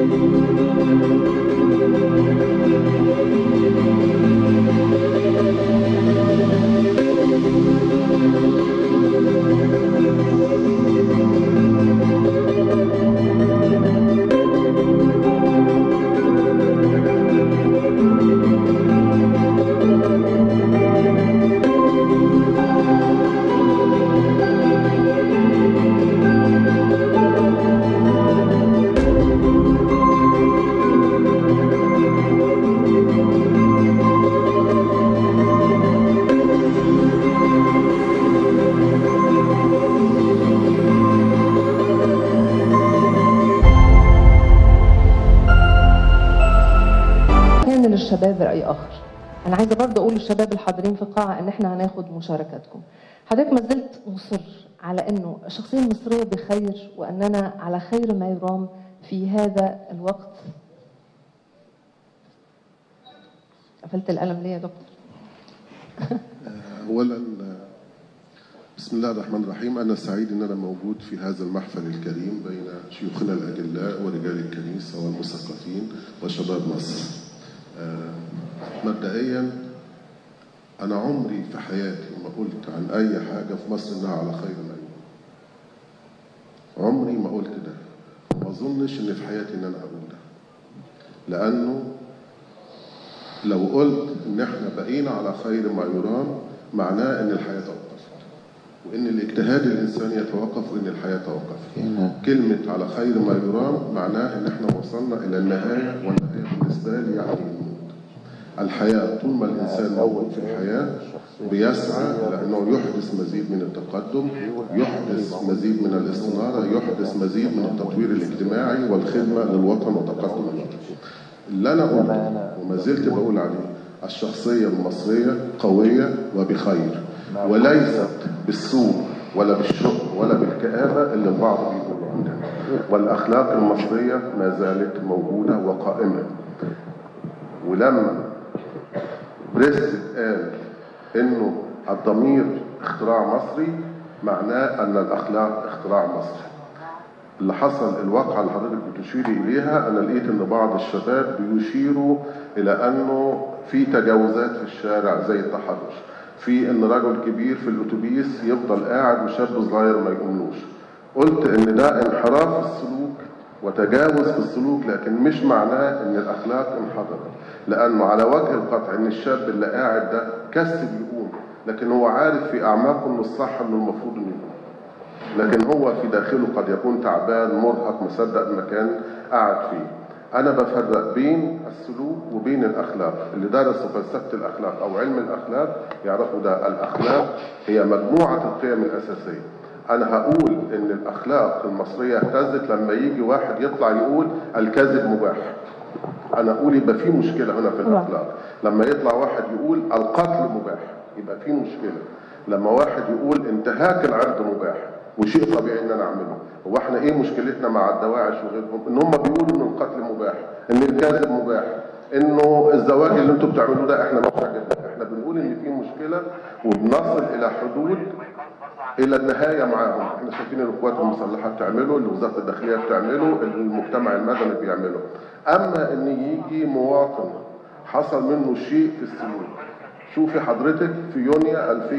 كان للشباب رأي آخر أنا عايزة برضه أقول للشباب الحاضرين في القاعة إن إحنا هناخد مشاركاتكم حضرتك ما زلت مصر على إنه الشخصية المصرية بخير وأننا على خير ما يرام في هذا الوقت قفلت القلم ليه يا دكتور؟ اولا بسم الله الرحمن الرحيم انا سعيد ان انا موجود في هذا المحفل الكريم بين شيوخنا الاجلاء ورجال الكنيسه والمثقفين وشباب مصر آه، مبدئيا انا عمري في حياتي ما قلت عن اي حاجه في مصر انها على خير ما يكون عمري ما قلت ده وما اظنش ان في حياتي ان انا اقول ده لانه لو قلت ان احنا بقينا على خير ما يرام معناه ان الحياه توقفت وان الاجتهاد الانساني يتوقف وان الحياه توقفت كلمه على خير ما يرام معناه ان احنا وصلنا الى النهايه والنهايه بالنسبه لي يعني الموت الحياه طول ما الانسان موجود في الحياه بيسعى لانه يحدث مزيد من التقدم يحدث مزيد من الاستناره يحدث مزيد من التطوير الاجتماعي والخدمه للوطن وتقدم الوطن اللي انا قلته وما زلت بقول عليه الشخصيه المصريه قويه وبخير وليست بالسوء ولا بالشق ولا بالكآبة اللي البعض بيقولوا عندنا والأخلاق المصرية ما زالت موجودة وقائمة ولما بريست قال إنه الضمير اختراع مصري معناه أن الأخلاق اختراع مصري اللي حصل الواقعة اللي حضرتك بتشيري إليها أنا لقيت إن بعض الشباب بيشيروا إلى أنه في تجاوزات في الشارع زي التحرش في إن رجل كبير في الأتوبيس يفضل قاعد وشاب صغير ما يقوملوش قلت إن ده انحراف في السلوك وتجاوز في السلوك لكن مش معناه إن الأخلاق انحدرت لأنه على وجه القطع إن الشاب اللي قاعد ده كسب يقوم لكن هو عارف في أعماقه إنه الصح إنه المفروض إنه يقوم لكن هو في داخله قد يكون تعبان مرهق مصدق المكان قاعد فيه انا بفرق بين السلوك وبين الاخلاق اللي درسوا فلسفه الاخلاق او علم الاخلاق يعرفوا ده الاخلاق هي مجموعه القيم الاساسيه انا هقول ان الاخلاق المصريه اهتزت لما يجي واحد يطلع يقول الكذب مباح انا اقول يبقى في مشكله هنا في الاخلاق لما يطلع واحد يقول القتل مباح يبقى في مشكله لما واحد يقول انتهاك العرض مباح وشيء طبيعي ان انا اعمله هو احنا ايه مشكلتنا مع الدواعش وغيرهم ان هم بيقولوا ان القتل مباح ان الكذب مباح انه الزواج اللي انتم بتعملوه ده احنا مش عاجبنا احنا بنقول ان في مشكله وبنصل الى حدود الى النهايه معاهم احنا شايفين القوات المسلحه بتعمله اللي وزاره الداخليه بتعمله اللي المجتمع المدني بيعمله اما ان يجي مواطن حصل منه شيء في السلوك شوفي حضرتك في يونيو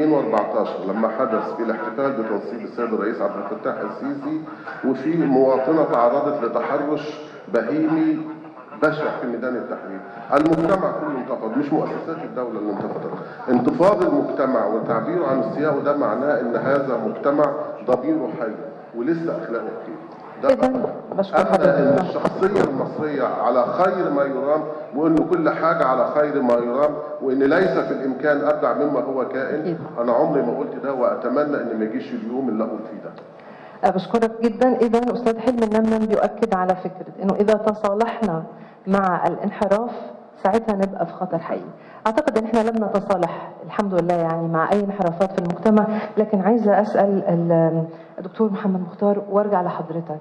2014 لما حدث في الاحتفال بتنصيب السيد الرئيس عبد الفتاح السيسي وفي مواطنه تعرضت لتحرش بهيمي بشع في ميدان التحرير المجتمع كله انتفض مش مؤسسات الدولة اللي انتفضت انتفاض المجتمع وتعبيره عن السياق ده معناه ان هذا مجتمع ضميره حي ولسه اخلاقه كتير ده إذن بشكر أما إن حضرتك الشخصية المصرية على خير ما يرام وإن كل حاجة على خير ما يرام وإن ليس في الإمكان أبدع مما هو كائن أنا عمري ما قلت ده وأتمنى إن ما يجيش اليوم اللي أقول فيه ده أه، بشكرك جدا اذا استاذ حلمي النمنم بيؤكد على فكره انه اذا تصالحنا مع الانحراف ساعتها نبقى في خطر حقيقي اعتقد ان احنا لم نتصالح الحمد لله يعني مع اي انحرافات في المجتمع لكن عايزه اسال ال- الدكتور محمد مختار وارجع لحضرتك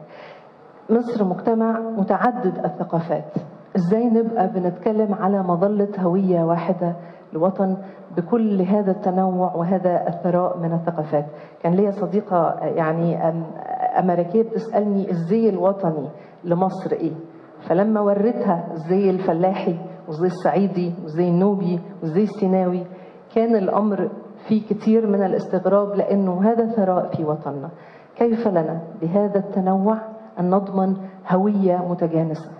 مصر مجتمع متعدد الثقافات ازاي نبقى بنتكلم على مظله هويه واحده لوطن بكل هذا التنوع وهذا الثراء من الثقافات كان ليا صديقه يعني أم- امريكيه بتسالني الزي الوطني لمصر ايه فلما وريتها الزي الفلاحي والزي الصعيدي والزي النوبي والزي السيناوي كان الأمر فيه كتير من الاستغراب لأنه هذا ثراء في وطننا كيف لنا بهذا التنوع أن نضمن هوية متجانسة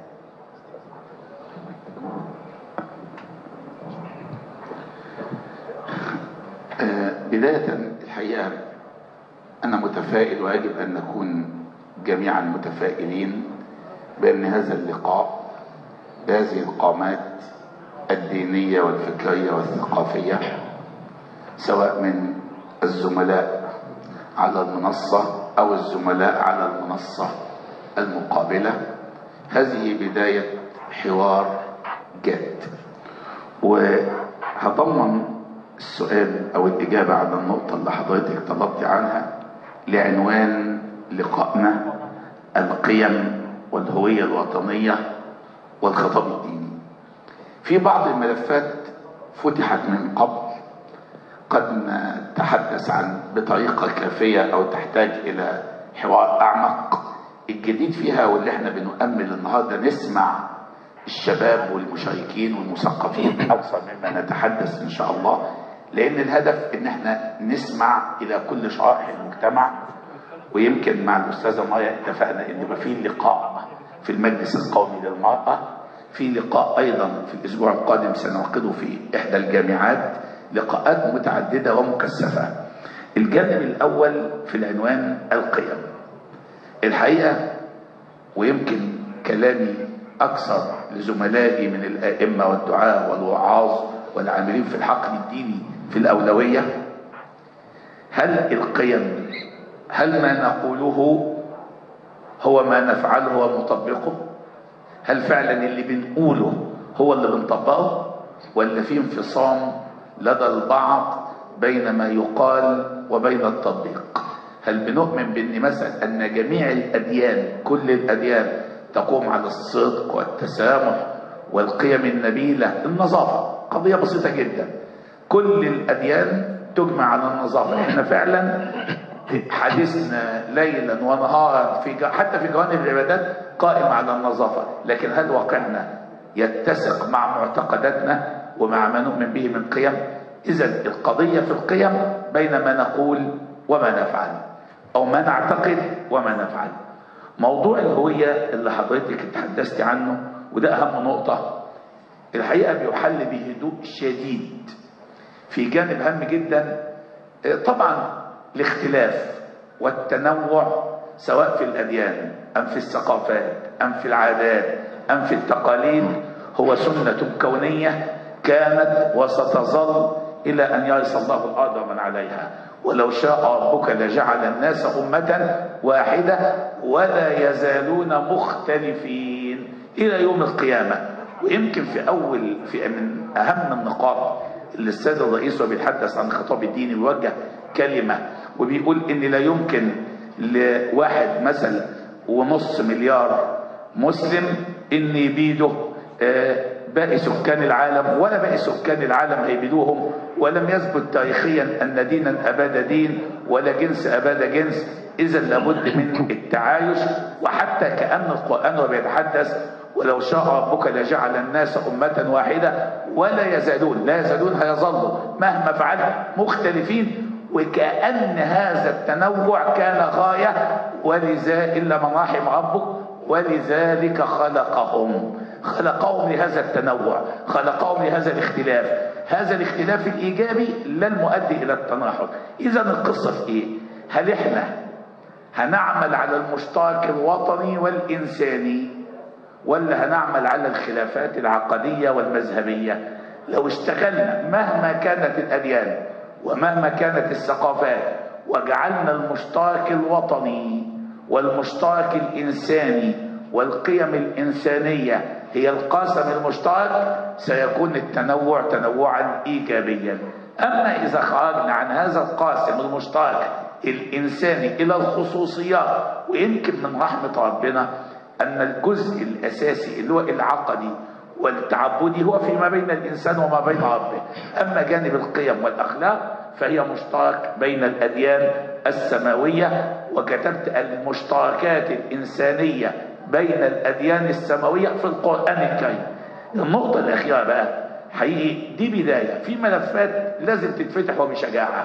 بداية الحقيقة أنا متفائل ويجب أن نكون جميعا متفائلين بأن هذا اللقاء بهذه القامات الدينية والفكرية والثقافية سواء من الزملاء على المنصة أو الزملاء على المنصة المقابلة هذه بداية حوار جاد وهضمن السؤال أو الإجابة على النقطة اللي حضرتك طلبت عنها لعنوان لقائنا القيم والهوية الوطنية والخطاب الديني في بعض الملفات فتحت من قبل قد نتحدث عن بطريقة كافية أو تحتاج إلى حوار أعمق الجديد فيها واللي احنا بنؤمل النهارده نسمع الشباب والمشاركين والمثقفين أكثر مما نتحدث إن شاء الله لأن الهدف إن احنا نسمع إلى كل شرائح المجتمع ويمكن مع الأستاذة مايا اتفقنا إن يبقى في لقاء في المجلس القومي للمرأة في لقاء أيضا في الأسبوع القادم سنعقده في إحدى الجامعات لقاءات متعددة ومكثفة الجانب الأول في العنوان القيم الحقيقة ويمكن كلامي أكثر لزملائي من الآئمة والدعاة والوعاظ والعاملين في الحقل الديني في الأولوية هل القيم هل ما نقوله هو ما نفعله ونطبقه هل فعلا اللي بنقوله هو اللي بنطبقه ولا في انفصام لدى البعض بين ما يقال وبين التطبيق هل بنؤمن بان مثلا ان جميع الاديان كل الاديان تقوم على الصدق والتسامح والقيم النبيله النظافه قضيه بسيطه جدا كل الاديان تجمع على النظافه احنا فعلا حديثنا ليلا ونهارا في حتى في جوانب العبادات قائم على النظافه لكن هل واقعنا يتسق مع معتقداتنا ومع ما نؤمن به من قيم اذا القضيه في القيم بين ما نقول وما نفعل او ما نعتقد وما نفعل موضوع الهويه اللي حضرتك تحدثت عنه وده اهم نقطه الحقيقه بيحل بهدوء شديد في جانب هام جدا طبعا الاختلاف والتنوع سواء في الاديان ام في الثقافات ام في العادات ام في التقاليد هو سنه كونيه كانت وستظل الى ان يرث الله الارض ومن عليها ولو شاء ربك لجعل الناس امه واحده ولا يزالون مختلفين الى يوم القيامه ويمكن في اول في من اهم النقاط اللي السيد الرئيس وبيتحدث عن الخطاب الديني بيوجه كلمه وبيقول ان لا يمكن لواحد مثلا ونص مليار مسلم ان يبيده باقي سكان العالم ولا باقي سكان العالم هيبيدوهم ولم يثبت تاريخيا ان دينا اباد دين ولا جنس اباد جنس اذا لابد من التعايش وحتى كان القران وبيتحدث ولو شاء ربك لجعل الناس أمة واحدة ولا يزالون لا يزالون هيظلوا مهما فعلوا مختلفين وكأن هذا التنوع كان غاية ولذا إلا من رحم ربك ولذلك خلقهم خلقهم لهذا التنوع خلقهم لهذا الاختلاف هذا الاختلاف الإيجابي لا المؤدي إلى التناحر إذا القصة في إيه هل إحنا هنعمل على المشترك الوطني والإنساني ولا هنعمل على الخلافات العقدية والمذهبية لو اشتغلنا مهما كانت الأديان ومهما كانت الثقافات وجعلنا المشترك الوطني والمشترك الإنساني والقيم الإنسانية هي القاسم المشترك سيكون التنوع تنوعا إيجابيا أما إذا خرجنا عن هذا القاسم المشترك الإنساني إلى الخصوصيات ويمكن من رحمة ربنا أن الجزء الأساسي اللي هو العقدي والتعبدي هو فيما بين الإنسان وما بين ربه أما جانب القيم والأخلاق فهي مشترك بين الأديان السماوية وكتبت المشتركات الإنسانية بين الأديان السماوية في القرآن الكريم النقطة الأخيرة بقى حقيقي دي بداية في ملفات لازم تتفتح وبشجاعة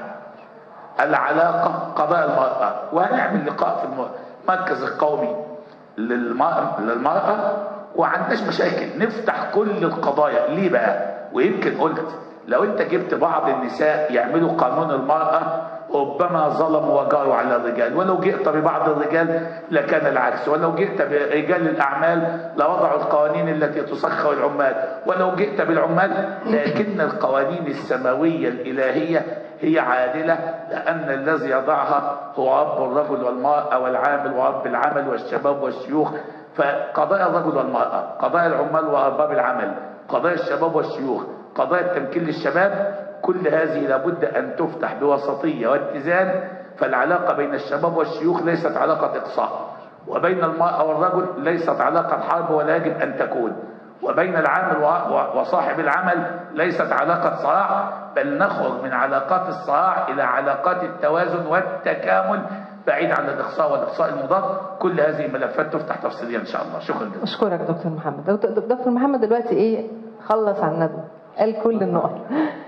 العلاقة قضاء المرأة وهنعمل لقاء في المركز القومي للمرأة, للمرأة وعندناش مشاكل نفتح كل القضايا ليه بقى ويمكن قلت لو انت جبت بعض النساء يعملوا قانون المرأة ربما ظلموا وجاروا على الرجال ولو جئت ببعض الرجال لكان العكس ولو جئت برجال الأعمال لوضعوا القوانين التي تسخر العمال ولو جئت بالعمال لكن القوانين السماوية الإلهية هي عادلة لأن الذي يضعها هو رب الرجل والمرأة والعامل ورب العمل والشباب والشيوخ فقضايا الرجل والمرأة قضايا العمال وأرباب العمل قضايا الشباب والشيوخ قضايا التمكين للشباب كل هذه لابد أن تفتح بوسطية واتزان فالعلاقة بين الشباب والشيوخ ليست علاقة إقصاء وبين المرأة والرجل ليست علاقة حرب ولا يجب أن تكون وبين العامل وصاحب العمل ليست علاقة صراع بل نخرج من علاقات الصراع إلى علاقات التوازن والتكامل بعيد عن الإقصاء والإقصاء المضاد كل هذه الملفات تفتح تفصيليا إن شاء الله شكرا جزيلا أشكرك دكتور محمد دكتور محمد دلوقتي إيه خلص عن ندوة قال كل النقط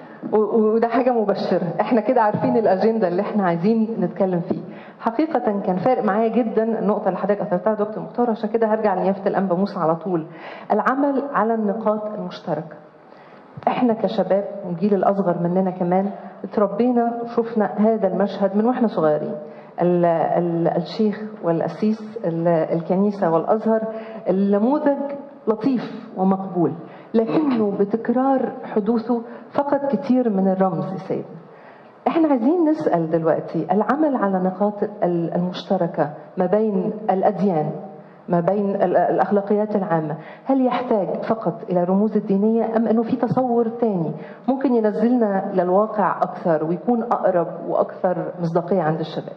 وده حاجة مبشرة احنا كده عارفين الأجندة اللي احنا عايزين نتكلم فيه حقيقة كان فارق معايا جدا النقطة اللي حضرتك أثرتها دكتور مختار عشان كده هرجع لنيافة الأنبا موسى على طول العمل على النقاط المشتركة احنا كشباب والجيل الأصغر مننا كمان اتربينا وشفنا هذا المشهد من واحنا صغيرين ال ال الشيخ والأسيس الكنيسة والأزهر النموذج لطيف ومقبول لكنه بتكرار حدوثه فقد كتير من الرمز يا سيدنا احنا عايزين نسأل دلوقتي العمل على نقاط المشتركة ما بين الأديان ما بين الأخلاقيات العامة هل يحتاج فقط إلى رموز الدينية أم أنه في تصور تاني ممكن ينزلنا للواقع أكثر ويكون أقرب وأكثر مصداقية عند الشباب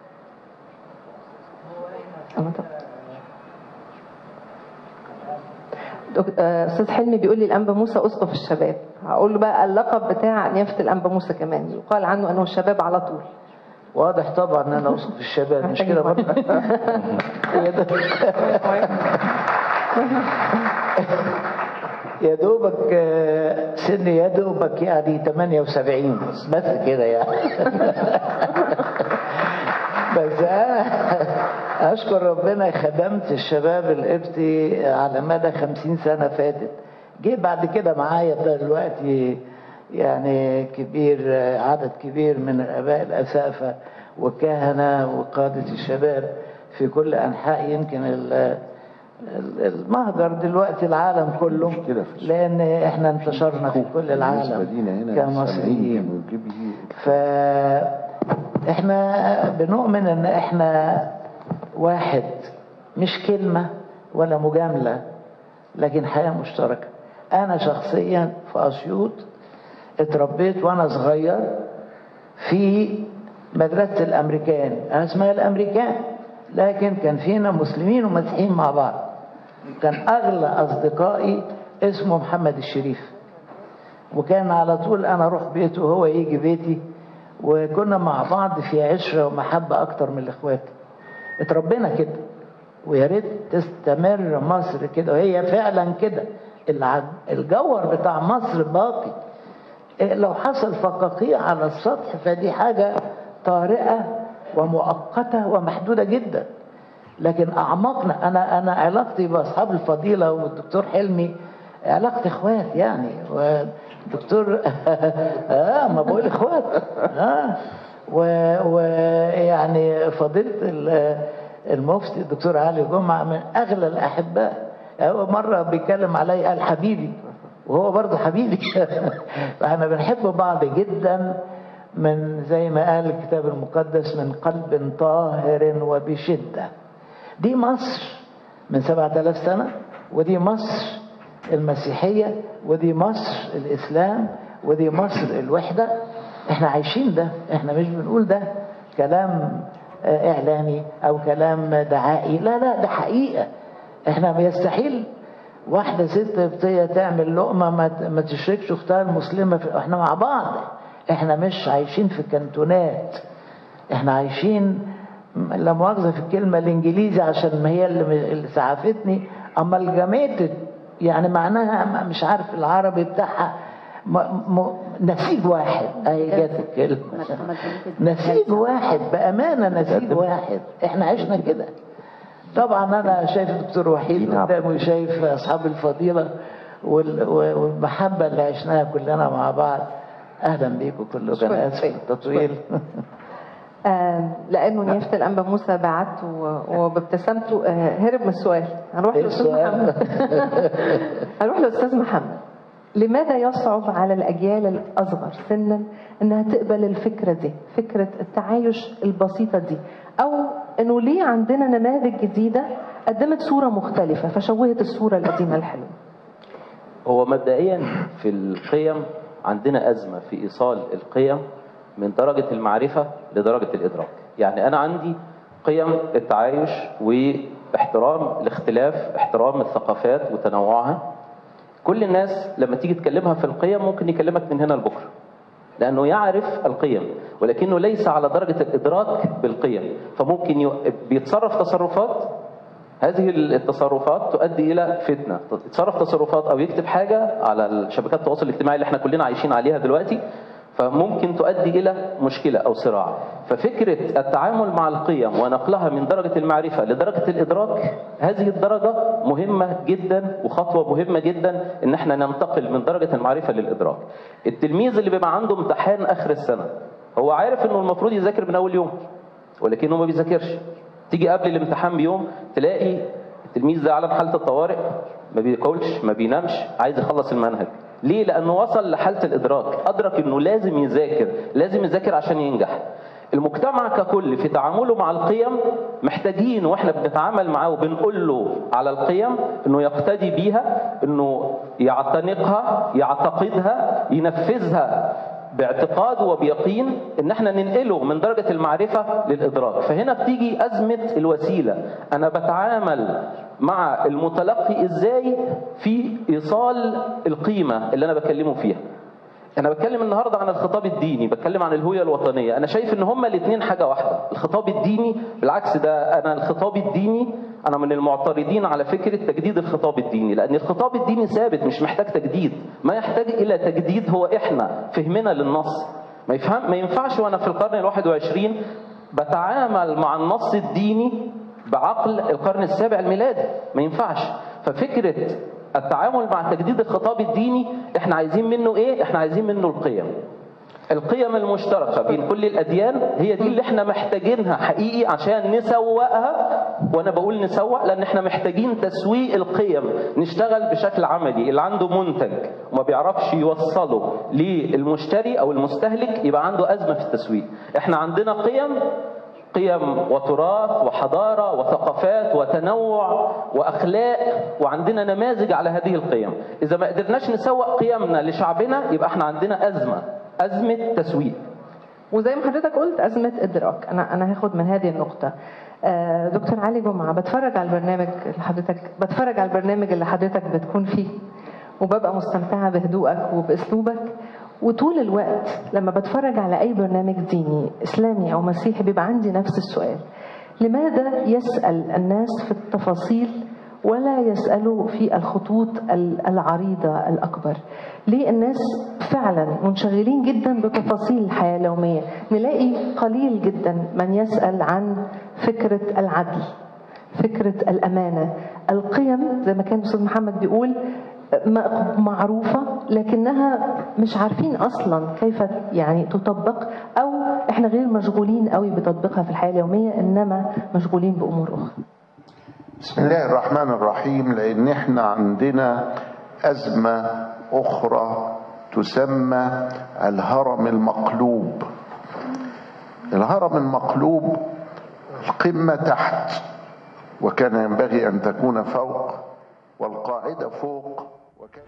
استاذ حلمي بيقول لي الانبا موسى اسقف الشباب هقول له بقى اللقب بتاع نيافه الانبا موسى كمان يقال عنه انه الشباب على طول واضح طبعا ان انا اسقف الشباب مش كده برضه يا دوبك سني يا دوبك يعني 78 بس كده يعني بس انا اشكر ربنا خدمت الشباب القبطي على مدى خمسين سنة فاتت جه بعد كده معايا دلوقتي يعني كبير عدد كبير من الاباء الاسافة والكهنة وقادة الشباب في كل انحاء يمكن المهجر دلوقتي العالم كله لان احنا انتشرنا في كل العالم كمصريين ف احنا بنؤمن ان احنا واحد مش كلمة ولا مجاملة لكن حياة مشتركة انا شخصيا في اسيوط اتربيت وانا صغير في مدرسة الامريكان انا اسمها الامريكان لكن كان فينا مسلمين ومسيحيين مع بعض كان اغلى اصدقائي اسمه محمد الشريف وكان على طول انا اروح بيته وهو يجي بيتي وكنا مع بعض في عشرة ومحبة أكتر من الإخوات اتربينا كده ويا ريت تستمر مصر كده وهي فعلا كده الجوهر بتاع مصر باقي لو حصل فقاقيع على السطح فدي حاجة طارئة ومؤقتة ومحدودة جدا لكن أعماقنا أنا أنا علاقتي بأصحاب الفضيلة والدكتور حلمي علاقة إخوات يعني دكتور اه ما بقول اخوات اه ويعني فضيله المفتي الدكتور علي جمعه من اغلى الاحباء هو مره بيتكلم علي قال حبيبي وهو برضه حبيبي فاحنا بنحب بعض جدا من زي ما قال الكتاب المقدس من قلب طاهر وبشده دي مصر من سبعة آلاف سنة ودي مصر المسيحية ودي مصر الإسلام ودي مصر الوحدة احنا عايشين ده احنا مش بنقول ده كلام إعلامي أو كلام دعائي لا لا ده حقيقة احنا يستحيل واحدة ست قبطية تعمل لقمة ما تشركش أختها المسلمة في احنا مع بعض احنا مش عايشين في كانتونات احنا عايشين م- لا مؤاخذة في الكلمة الإنجليزي عشان ما هي اللي اللي سعفتني amalgamated يعني معناها م- مش عارف العربي بتاعها م... م... نسيج واحد أهي جت الكلمة نسيج واحد بأمانة نسيج واحد احنا عشنا كده طبعا انا شايف الدكتور وحيد نعم. قدامي وشايف اصحاب الفضيله وال- والمحبه اللي عشناها كلنا مع بعض اهلا بيكم كلكم شكراً. انا اسف في التطويل آه لانه نيافه الانبا موسى بعت و- وبابتسامته آه هرب من السؤال هنروح إيه للاستاذ السؤال؟ محمد هنروح للاستاذ محمد لماذا يصعب على الاجيال الاصغر سنا انها تقبل الفكره دي فكره التعايش البسيطه دي او انه ليه عندنا نماذج جديده قدمت صوره مختلفه فشوهت الصوره القديمه الحلوه هو مبدئيا في القيم عندنا أزمة في إيصال القيم من درجة المعرفة لدرجة الإدراك يعني أنا عندي قيم التعايش واحترام الاختلاف احترام الثقافات وتنوعها كل الناس لما تيجي تكلمها في القيم ممكن يكلمك من هنا لبكره لأنه يعرف القيم ولكنه ليس على درجة الإدراك بالقيم فممكن ي... بيتصرف تصرفات هذه التصرفات تؤدي الى فتنه يتصرف تصرفات او يكتب حاجه على شبكات التواصل الاجتماعي اللي احنا كلنا عايشين عليها دلوقتي فممكن تؤدي الى مشكله او صراع ففكره التعامل مع القيم ونقلها من درجه المعرفه لدرجه الادراك هذه الدرجه مهمه جدا وخطوه مهمه جدا ان احنا ننتقل من درجه المعرفه للادراك التلميذ اللي بيبقى عنده امتحان اخر السنه هو عارف انه المفروض يذاكر من اول يوم ولكنه ما بيذاكرش تيجي قبل الامتحان بيوم تلاقي التلميذ ده على حالة الطوارئ ما بياكلش ما بينامش عايز يخلص المنهج ليه؟ لأنه وصل لحالة الإدراك أدرك إنه لازم يذاكر لازم يذاكر عشان ينجح المجتمع ككل في تعامله مع القيم محتاجين واحنا بنتعامل معاه وبنقول له على القيم انه يقتدي بيها انه يعتنقها يعتقدها ينفذها باعتقاد وبيقين ان احنا ننقله من درجة المعرفة للادراك فهنا بتيجي ازمة الوسيلة انا بتعامل مع المتلقي ازاي في ايصال القيمة اللي انا بكلمه فيها انا بتكلم النهارده عن الخطاب الديني بتكلم عن الهويه الوطنيه انا شايف ان هما الاثنين حاجه واحده الخطاب الديني بالعكس ده انا الخطاب الديني انا من المعترضين على فكره تجديد الخطاب الديني لان الخطاب الديني ثابت مش محتاج تجديد ما يحتاج الى تجديد هو احنا فهمنا للنص ما يفهم ما ينفعش وانا في القرن ال21 بتعامل مع النص الديني بعقل القرن السابع الميلادي ما ينفعش ففكره التعامل مع تجديد الخطاب الديني احنا عايزين منه ايه احنا عايزين منه القيم القيم المشتركة بين كل الأديان هي دي اللي احنا محتاجينها حقيقي عشان نسوقها وأنا بقول نسوق لأن احنا محتاجين تسويق القيم نشتغل بشكل عملي اللي عنده منتج وما بيعرفش يوصله للمشتري أو المستهلك يبقى عنده أزمة في التسويق احنا عندنا قيم قيم وتراث وحضارة وثقافات وتنوع وأخلاق وعندنا نماذج على هذه القيم إذا ما قدرناش نسوق قيمنا لشعبنا يبقى احنا عندنا أزمة أزمة تسويق وزي ما حضرتك قلت أزمة إدراك أنا أنا هاخد من هذه النقطة آه، دكتور علي جمعة بتفرج على البرنامج اللي حضرتك بتفرج على البرنامج اللي حضرتك بتكون فيه وببقى مستمتعة بهدوءك وبأسلوبك وطول الوقت لما بتفرج على أي برنامج ديني إسلامي أو مسيحي بيبقى عندي نفس السؤال لماذا يسأل الناس في التفاصيل ولا يسألوا في الخطوط ال- العريضة الأكبر ليه الناس فعلا منشغلين جدا بتفاصيل الحياة اليومية نلاقي قليل جدا من يسأل عن فكرة العدل فكرة الأمانة القيم زي ما كان الأستاذ محمد بيقول م- معروفة لكنها مش عارفين أصلا كيف يعني تطبق أو إحنا غير مشغولين قوي بتطبيقها في الحياة اليومية إنما مشغولين بأمور أخرى بسم الله الرحمن الرحيم لان احنا عندنا ازمه اخرى تسمى الهرم المقلوب الهرم المقلوب القمه تحت وكان ينبغي ان تكون فوق والقاعده فوق وكان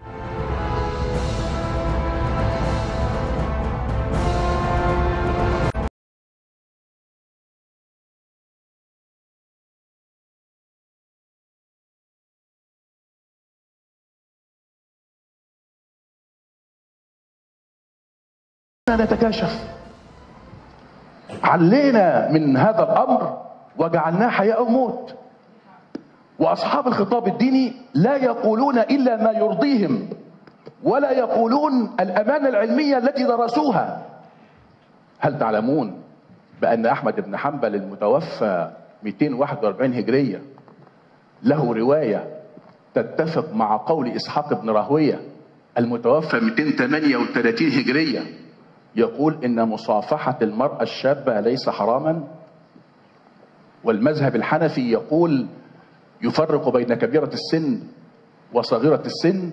نتكاشف علينا من هذا الامر وجعلناه حياة أو موت وأصحاب الخطاب الديني لا يقولون إلا ما يرضيهم ولا يقولون الأمانة العلمية التي درسوها هل تعلمون بأن أحمد بن حنبل المتوفى 241 هجرية له رواية تتفق مع قول إسحاق بن راهوية المتوفى 238 هجرية يقول إن مصافحة المرأة الشابة ليس حراما والمذهب الحنفي يقول يفرق بين كبيرة السن وصغيرة السن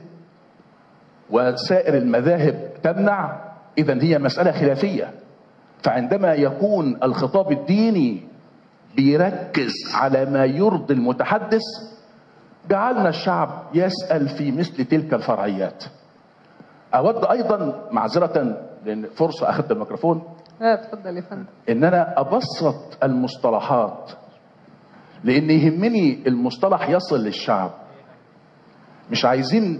وسائر المذاهب تمنع إذا هي مسألة خلافية فعندما يكون الخطاب الديني بيركز على ما يرضي المتحدث جعلنا الشعب يسأل في مثل تلك الفرعيات أود أيضا معذرة لأن فرصة أخذت الميكروفون لا اتفضل يا فندم ان انا ابسط المصطلحات لان يهمني المصطلح يصل للشعب مش عايزين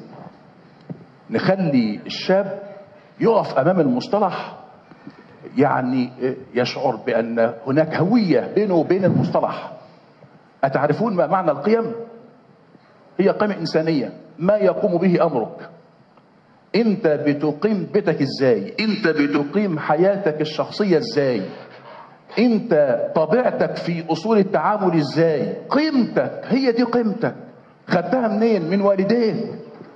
نخلي الشاب يقف امام المصطلح يعني يشعر بان هناك هويه بينه وبين المصطلح اتعرفون ما معنى القيم هي قيم انسانيه ما يقوم به امرك انت بتقيم بيتك ازاي انت بتقيم حياتك الشخصيه ازاي انت طبيعتك في اصول التعامل ازاي قيمتك هي دي قيمتك خدتها منين من والديك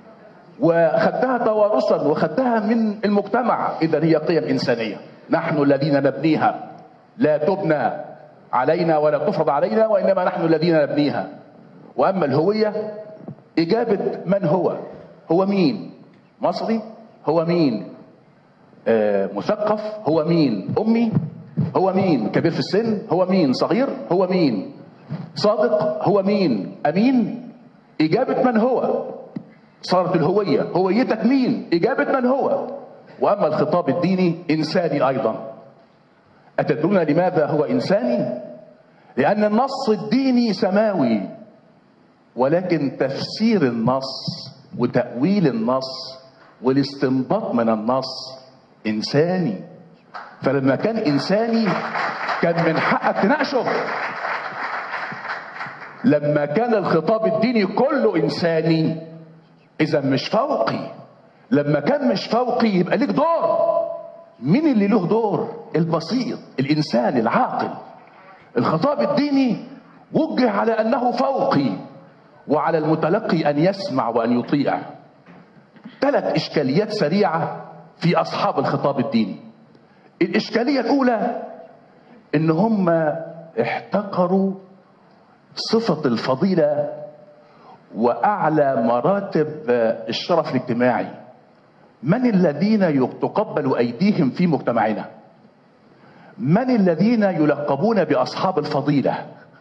وخدتها توارثا وخدتها من المجتمع اذا هي قيم انسانيه نحن الذين نبنيها لا تبنى علينا ولا تفرض علينا وانما نحن الذين نبنيها واما الهويه اجابه من هو هو مين مصري هو مين آه مثقف هو مين امي هو مين كبير في السن هو مين صغير هو مين صادق هو مين امين اجابه من هو صارت الهويه هويتك مين اجابه من هو واما الخطاب الديني انساني ايضا اتدرون لماذا هو انساني لان النص الديني سماوي ولكن تفسير النص وتاويل النص والاستنباط من النص انساني فلما كان انساني كان من حقك تناقشه لما كان الخطاب الديني كله انساني اذا مش فوقي لما كان مش فوقي يبقى ليك دور مين اللي له دور البسيط الانسان العاقل الخطاب الديني وجه على انه فوقي وعلى المتلقي ان يسمع وان يطيع ثلاث اشكاليات سريعه في اصحاب الخطاب الديني الاشكاليه الاولى ان هم احتقروا صفه الفضيله واعلى مراتب الشرف الاجتماعي من الذين تقبل ايديهم في مجتمعنا من الذين يلقبون باصحاب الفضيله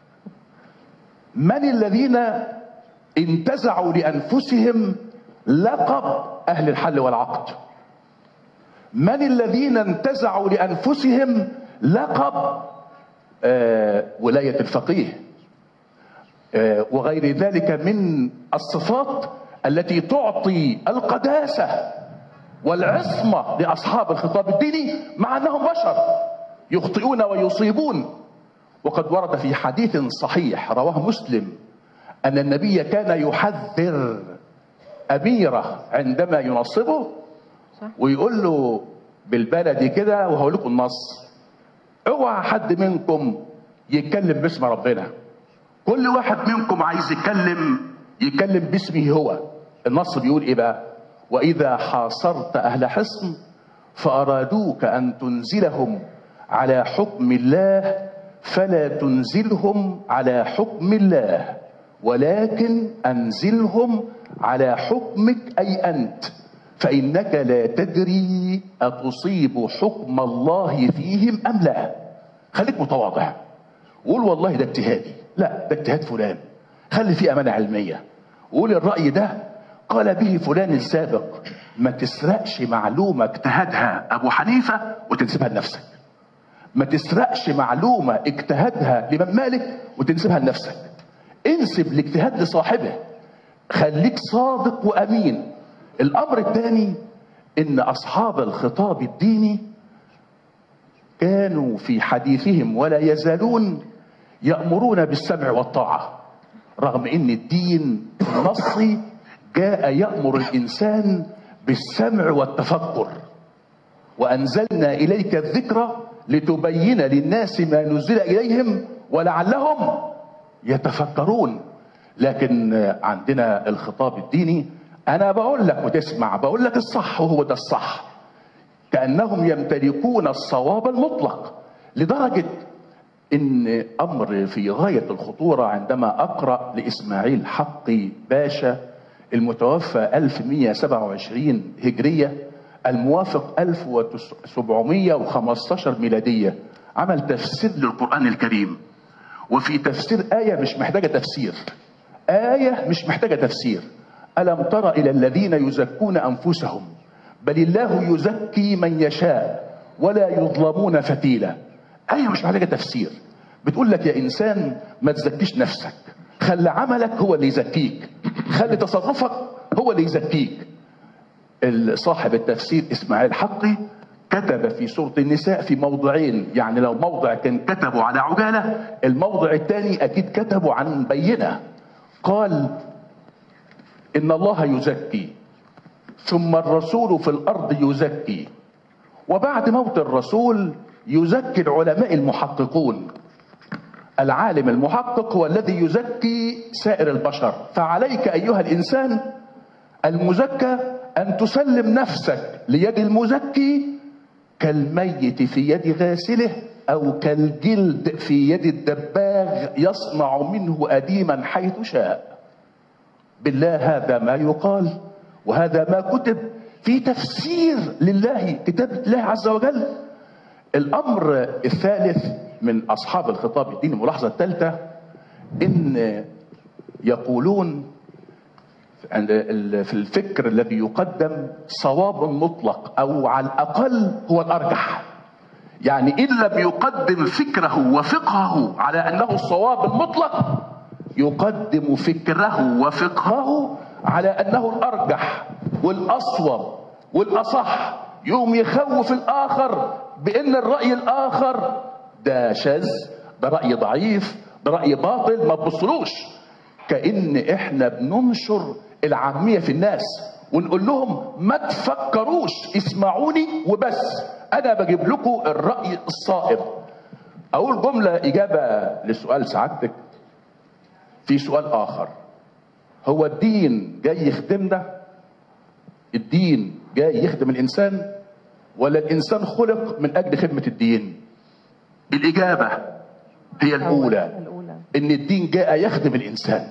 من الذين انتزعوا لانفسهم لقب اهل الحل والعقد من الذين انتزعوا لانفسهم لقب آه ولايه الفقيه آه وغير ذلك من الصفات التي تعطي القداسه والعصمه لاصحاب الخطاب الديني مع انهم بشر يخطئون ويصيبون وقد ورد في حديث صحيح رواه مسلم ان النبي كان يحذر اميره عندما ينصبه ويقول له بالبلدي كده وهقول لكم النص اوعى حد منكم يتكلم باسم ربنا كل واحد منكم عايز يتكلم يتكلم باسمه هو النص بيقول ايه بقى واذا حاصرت اهل حصن فارادوك ان تنزلهم على حكم الله فلا تنزلهم على حكم الله ولكن انزلهم على حكمك اي انت فانك لا تدري اتصيب حكم الله فيهم ام لا خليك متواضع قول والله ده اجتهادي لا ده اجتهاد فلان خلي فيه امانه علميه وقول الراي ده قال به فلان السابق ما تسرقش معلومه اجتهدها ابو حنيفه وتنسبها لنفسك ما تسرقش معلومه اجتهدها الامام مالك وتنسبها لنفسك انسب الاجتهاد لصاحبه خليك صادق وامين الامر الثاني ان اصحاب الخطاب الديني كانوا في حديثهم ولا يزالون يأمرون بالسمع والطاعة رغم ان الدين النصي جاء يأمر الإنسان بالسمع والتفكر وأنزلنا إليك الذكر لتبين للناس ما نزل إليهم ولعلهم يتفكرون لكن عندنا الخطاب الديني أنا بقول لك وتسمع بقول لك الصح وهو ده الصح كأنهم يمتلكون الصواب المطلق لدرجة إن أمر في غاية الخطورة عندما أقرأ لإسماعيل حقي باشا المتوفى 1127 هجرية الموافق 1715 ميلادية عمل تفسير للقرآن الكريم وفي تفسير آية مش محتاجة تفسير آية مش محتاجة تفسير ألم تر إلى الذين يزكون أنفسهم بل الله يزكي من يشاء ولا يظلمون فتيلا آية مش محتاجة تفسير بتقول لك يا إنسان ما تزكيش نفسك خلي عملك هو اللي يزكيك خلي تصرفك هو اللي يزكيك صاحب التفسير إسماعيل حقي كتب في سورة النساء في موضعين يعني لو موضع كان كتبه على عجالة الموضع الثاني أكيد كتبه عن بينة قال إن الله يزكي ثم الرسول في الأرض يزكي وبعد موت الرسول يزكي العلماء المحققون العالم المحقق هو الذي يزكي سائر البشر فعليك أيها الإنسان المزكى أن تسلم نفسك ليد المزكي كالميت في يد غاسله أو كالجلد في يد الدباغ يصنع منه أديما حيث شاء بالله هذا ما يقال وهذا ما كتب في تفسير لله كتاب الله عز وجل الأمر الثالث من أصحاب الخطاب الديني الملاحظة الثالثة إن يقولون في الفكر الذي يقدم صواب مطلق او على الاقل هو الارجح يعني ان لم يقدم فكره وفقهه على انه الصواب المطلق يقدم فكره وفقهه على انه الارجح والاصوب والاصح يوم يخوف الاخر بان الراي الاخر ده شاذ ده راي ضعيف ده راي باطل ما تبصلوش كان احنا بننشر العاميه في الناس ونقول لهم ما تفكروش اسمعوني وبس انا بجيب لكم الراي الصائب اقول جمله اجابه لسؤال سعادتك في سؤال اخر هو الدين جاي يخدمنا الدين جاي يخدم الانسان ولا الانسان خلق من اجل خدمه الدين الاجابه هي الاولى الأولى ان الدين جاء يخدم الانسان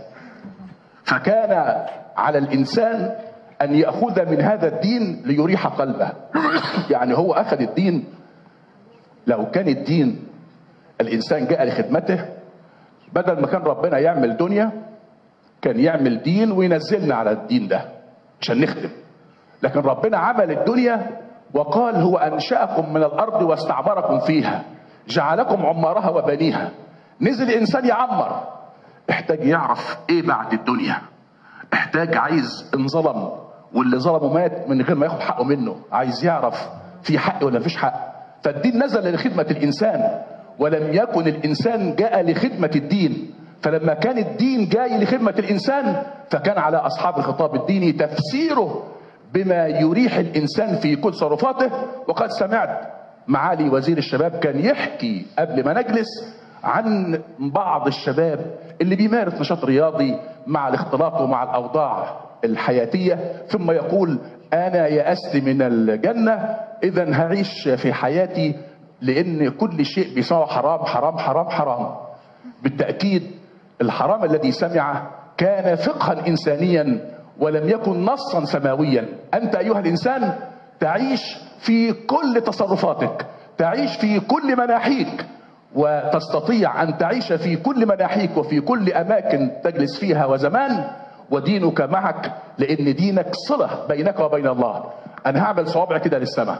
فكان على الانسان ان ياخذ من هذا الدين ليريح قلبه يعني هو اخذ الدين لو كان الدين الانسان جاء لخدمته بدل ما كان ربنا يعمل دنيا كان يعمل دين وينزلنا على الدين ده عشان نخدم لكن ربنا عمل الدنيا وقال هو انشاكم من الارض واستعمركم فيها جعلكم عمارها وبنيها نزل الانسان يعمر احتاج يعرف ايه بعد الدنيا احتاج عايز انظلم واللي ظلمه مات من غير ما ياخد حقه منه عايز يعرف في حق ولا مفيش حق فالدين نزل لخدمة الإنسان ولم يكن الإنسان جاء لخدمة الدين فلما كان الدين جاي لخدمة الإنسان فكان على أصحاب الخطاب الديني تفسيره بما يريح الإنسان في كل تصرفاته وقد سمعت معالي وزير الشباب كان يحكي قبل ما نجلس عن بعض الشباب اللي بيمارس نشاط رياضي مع الاختلاط ومع الاوضاع الحياتيه ثم يقول انا يأست من الجنه اذا هعيش في حياتي لان كل شيء بيسمعه حرام حرام حرام حرام بالتاكيد الحرام الذي سمعه كان فقها انسانيا ولم يكن نصا سماويا انت ايها الانسان تعيش في كل تصرفاتك تعيش في كل مناحيك وتستطيع ان تعيش في كل مناحيك وفي كل اماكن تجلس فيها وزمان ودينك معك لان دينك صله بينك وبين الله انا هعمل صوابع كده للسماء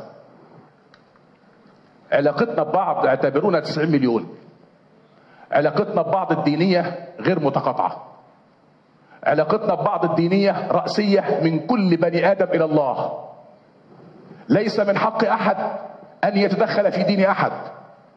علاقتنا ببعض اعتبرونا 90 مليون علاقتنا ببعض الدينيه غير متقاطعه علاقتنا ببعض الدينيه راسيه من كل بني ادم الى الله ليس من حق احد ان يتدخل في دين احد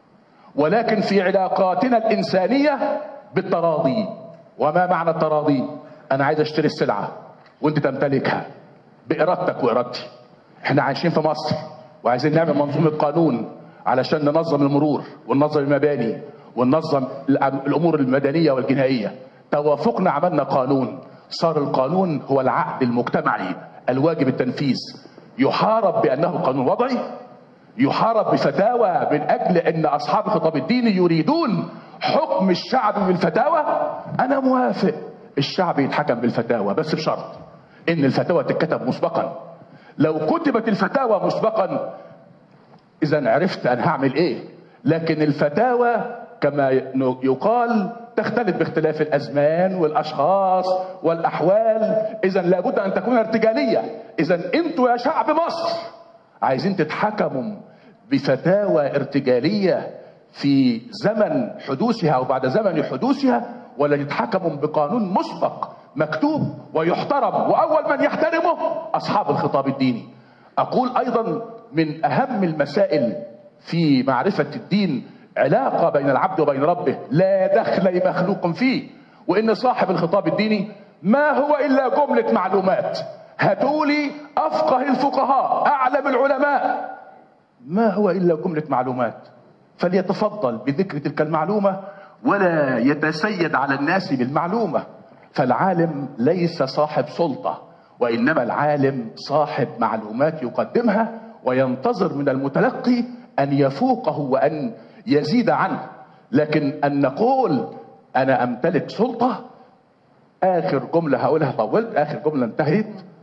ولكن في علاقاتنا الإنسانية بالتراضي وما معنى التراضي أنا عايز أشتري السلعة وأنت تمتلكها بإرادتك وإرادتي احنا عايشين في مصر وعايزين نعمل منظومة قانون علشان ننظم المرور وننظم المباني وننظم الأم- الأمور المدنية والجنائية توافقنا عملنا قانون صار القانون هو العقد المجتمعي الواجب التنفيذ يحارب بأنه قانون وضعي يحارب بفتاوى من اجل ان اصحاب الخطاب الديني يريدون حكم الشعب بالفتاوى انا موافق الشعب يتحكم بالفتاوى بس بشرط ان الفتاوى تتكتب مسبقا لو كتبت الفتاوى مسبقا اذا عرفت انا هعمل ايه لكن الفتاوى كما يقال تختلف باختلاف الازمان والاشخاص والاحوال اذا لابد ان تكون ارتجاليه اذا انتوا يا شعب مصر عايزين تتحكموا بفتاوى ارتجاليه في زمن حدوثها او بعد زمن حدوثها ولا تتحكموا بقانون مسبق مكتوب ويحترم واول من يحترمه اصحاب الخطاب الديني اقول ايضا من اهم المسائل في معرفه الدين علاقه بين العبد وبين ربه لا دخل لمخلوق فيه وان صاحب الخطاب الديني ما هو الا جمله معلومات هاتولي افقه الفقهاء اعلم العلماء ما هو الا جمله معلومات فليتفضل بذكر تلك المعلومه ولا يتسيد على الناس بالمعلومه فالعالم ليس صاحب سلطه وانما العالم صاحب معلومات يقدمها وينتظر من المتلقي ان يفوقه وان يزيد عنه لكن ان نقول انا امتلك سلطه اخر جمله هقولها طولت اخر جمله انتهت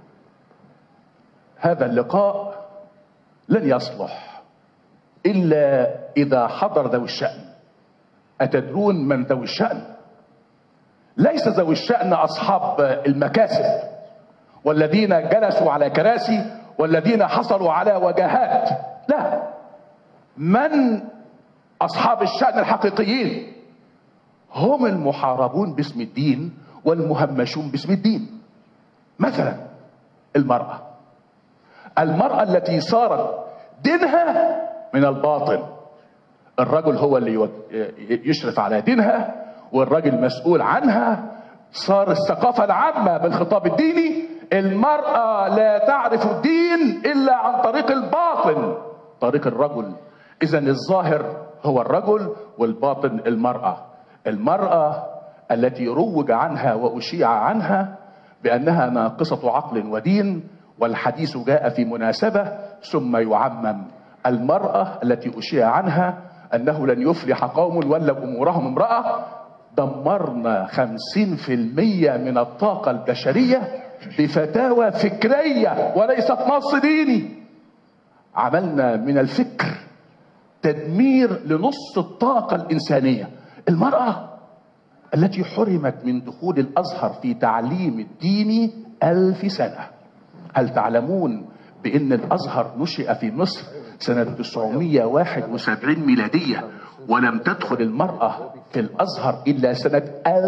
هذا اللقاء لن يصلح الا اذا حضر ذوي الشان اتدرون من ذوي الشان ليس ذوي الشان اصحاب المكاسب والذين جلسوا على كراسي والذين حصلوا على وجهات لا من اصحاب الشان الحقيقيين هم المحاربون باسم الدين والمهمشون باسم الدين مثلا المراه المراه التي صارت دينها من الباطن الرجل هو اللي يو- يشرف على دينها والراجل مسؤول عنها صار الثقافة العامة بالخطاب الديني المرأة لا تعرف الدين إلا عن طريق الباطن طريق الرجل إذا الظاهر هو الرجل والباطن المرأة المرأة التي روج عنها وأشيع عنها بأنها ناقصة عقل ودين والحديث جاء في مناسبة ثم يعمم المرأة التي أشيع عنها أنه لن يفلح قوم ولوا أمورهم امرأة دمرنا خمسين في المية من الطاقة البشرية بفتاوى فكرية وليست نص ديني عملنا من الفكر تدمير لنص الطاقة الإنسانية المرأة التي حرمت من دخول الأزهر في تعليم الدين ألف سنة هل تعلمون بأن الأزهر نشئ في مصر سنة 971 ميلادية ولم تدخل المرأة في الأزهر إلا سنة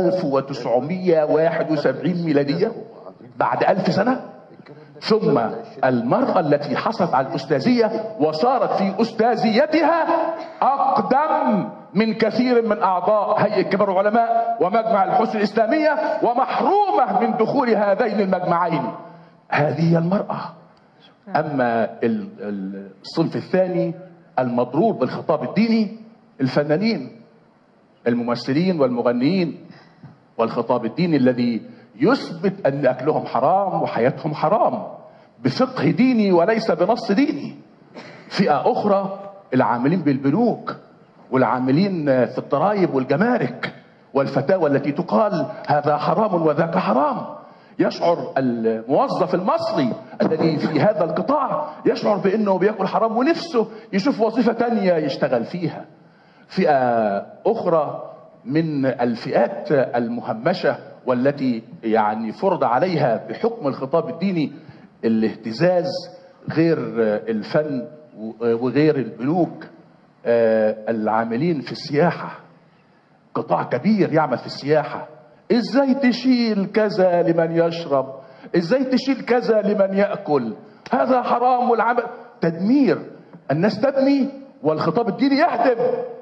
1971 ميلادية بعد ألف سنة ثم المرأة التي حصلت على الأستاذية وصارت في أستاذيتها أقدم من كثير من أعضاء هيئة كبار العلماء ومجمع الحسن الإسلامية ومحرومة من دخول هذين المجمعين هذه هي المرأة أما ال- ال- الصنف الثاني المضرور بالخطاب الديني الفنانين الممثلين والمغنيين والخطاب الديني الذي يثبت ان اكلهم حرام وحياتهم حرام بفقه ديني وليس بنص ديني فئه اخرى العاملين بالبنوك والعاملين في الضرائب والجمارك والفتاوى التي تقال هذا حرام وذاك حرام يشعر الموظف المصري الذي في هذا القطاع يشعر بانه بياكل حرام ونفسه يشوف وظيفه تانية يشتغل فيها فئه اخرى من الفئات المهمشه والتي يعني فرض عليها بحكم الخطاب الديني الاهتزاز غير الفن وغير البنوك آه، العاملين في السياحه قطاع كبير يعمل في السياحه ازاي تشيل كذا لمن يشرب ازاي تشيل كذا لمن ياكل هذا حرام والعمل تدمير الناس تبني والخطاب الديني يهدم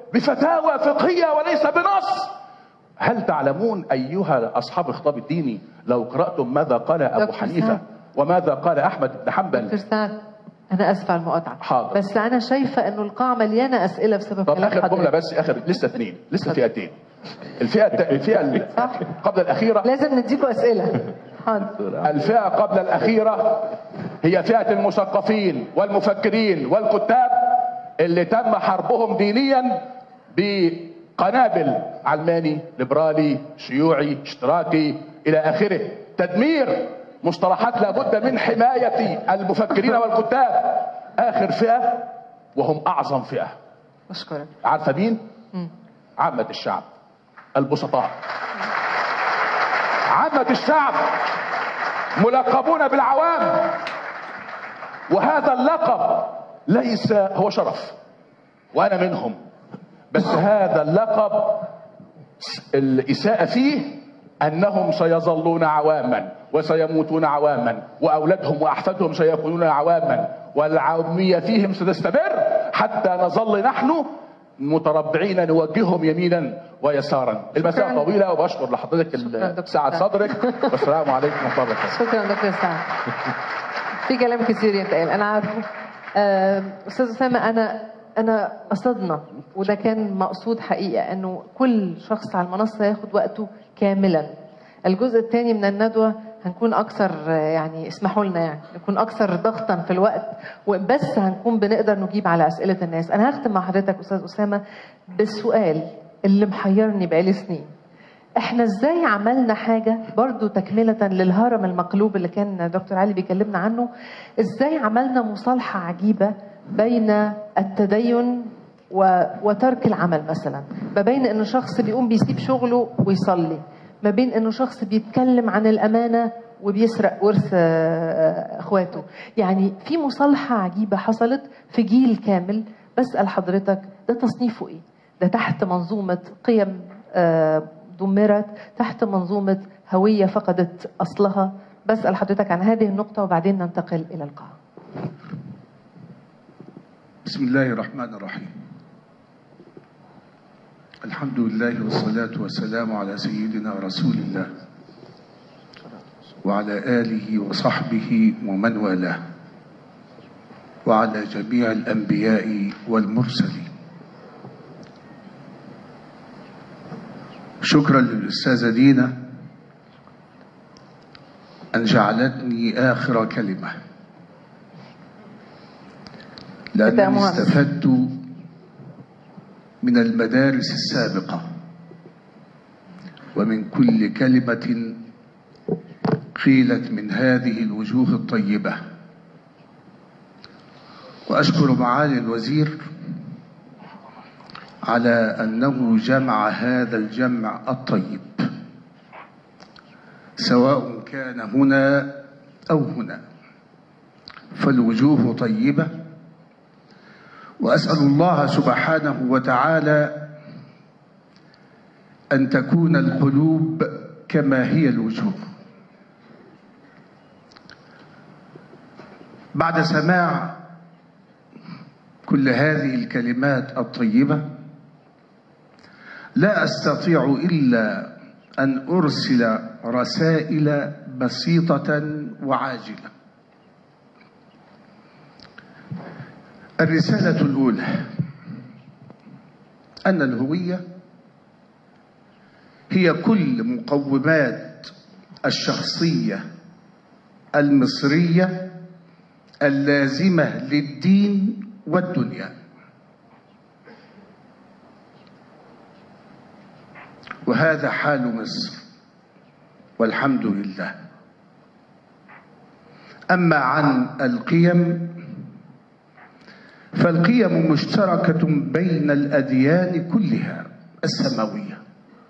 بفتاوى فقهية وليس بنص هل تعلمون أيها أصحاب الخطاب الديني لو قرأتم ماذا قال أبو دكتور حنيفة سعد. وماذا قال أحمد بن حنبل دكتور سعد انا اسفه على المقاطعه حاضر. بس انا شايفه انه القاعه مليانه اسئله بسبب طب كلام اخر جمله حضرتك بس اخر لسه اثنين لسه فئتين الفئه الت... الفئه ال- صح. قبل الاخيره لازم نديكوا اسئله حاضر الفئه قبل الاخيره هي فئه المثقفين والمفكرين والكتاب اللي تم حربهم دينيا بقنابل علماني ليبرالي شيوعي اشتراكي الى اخره تدمير مصطلحات لابد من حمايه المفكرين والكتاب اخر فئه وهم اعظم فئه بشكرك عارفه مين؟ عامة الشعب البسطاء عامة الشعب ملقبون بالعوام وهذا اللقب ليس هو شرف وانا منهم بس هذا اللقب الإساءة فيه أنهم سيظلون عواما وسيموتون عواما وأولادهم وأحفادهم سيكونون عواما والعامية فيهم ستستمر حتى نظل نحن متربعين نوجههم يمينا ويسارا المساء شكراً. طويلة وبشكر لحضرتك شكراً دكتور سعة سعد. صدرك والسلام عليكم ورحمة الله وبركاته شكرا دكتور سعد في كلام كتير يتقال انا عارفه آه، استاذ اسامه انا انا قصدنا وده كان مقصود حقيقه انه كل شخص على المنصه ياخد وقته كاملا الجزء الثاني من الندوه هنكون اكثر آه، يعني اسمحوا لنا يعني نكون اكثر ضغطا في الوقت وبس هنكون بنقدر نجيب على اسئله الناس انا هختم مع حضرتك استاذ اسامه بالسؤال اللي محيرني بقالي سنين احنا ازاي عملنا حاجة برضو تكملة للهرم المقلوب اللي كان دكتور علي بيكلمنا عنه ازاي عملنا مصالحة عجيبة بين التدين و... وترك العمل مثلا ما بين انه شخص بيقوم بيسيب شغله ويصلي ما بين انه شخص بيتكلم عن الامانة وبيسرق ورث آه، اخواته يعني في مصالحة عجيبة حصلت في جيل كامل بسأل حضرتك ده تصنيفه ايه ده تحت منظومة قيم آه، دمرت تحت منظومة هوية فقدت أصلها بسأل حضرتك عن هذه النقطة وبعدين ننتقل إلى القاعة بسم الله الرحمن الرحيم الحمد لله والصلاة والسلام على سيدنا رسول الله وعلى آله وصحبه ومن والاه وعلى جميع الأنبياء والمرسلين شكرا للأستاذة دينا أن جعلتني آخر كلمة كده لأنني مهندس. استفدت من المدارس السابقة ومن كل كلمة قيلت من هذه الوجوه الطيبة وأشكر معالي الوزير على أنه جمع هذا الجمع الطيب سواء كان هنا أو هنا فالوجوه طيبة وأسأل الله سبحانه وتعالى أن تكون القلوب كما هي الوجوه بعد سماع كل هذه الكلمات الطيبة لا أستطيع إلا أن أرسل رسائل بسيطة وعاجلة الرسالة الأولى أن الهوية هي كل مقومات الشخصية المصرية اللازمة للدين والدنيا وهذا حال مصر والحمد لله أما عن القيم فالقيم مشتركة بين الأديان كلها السماوية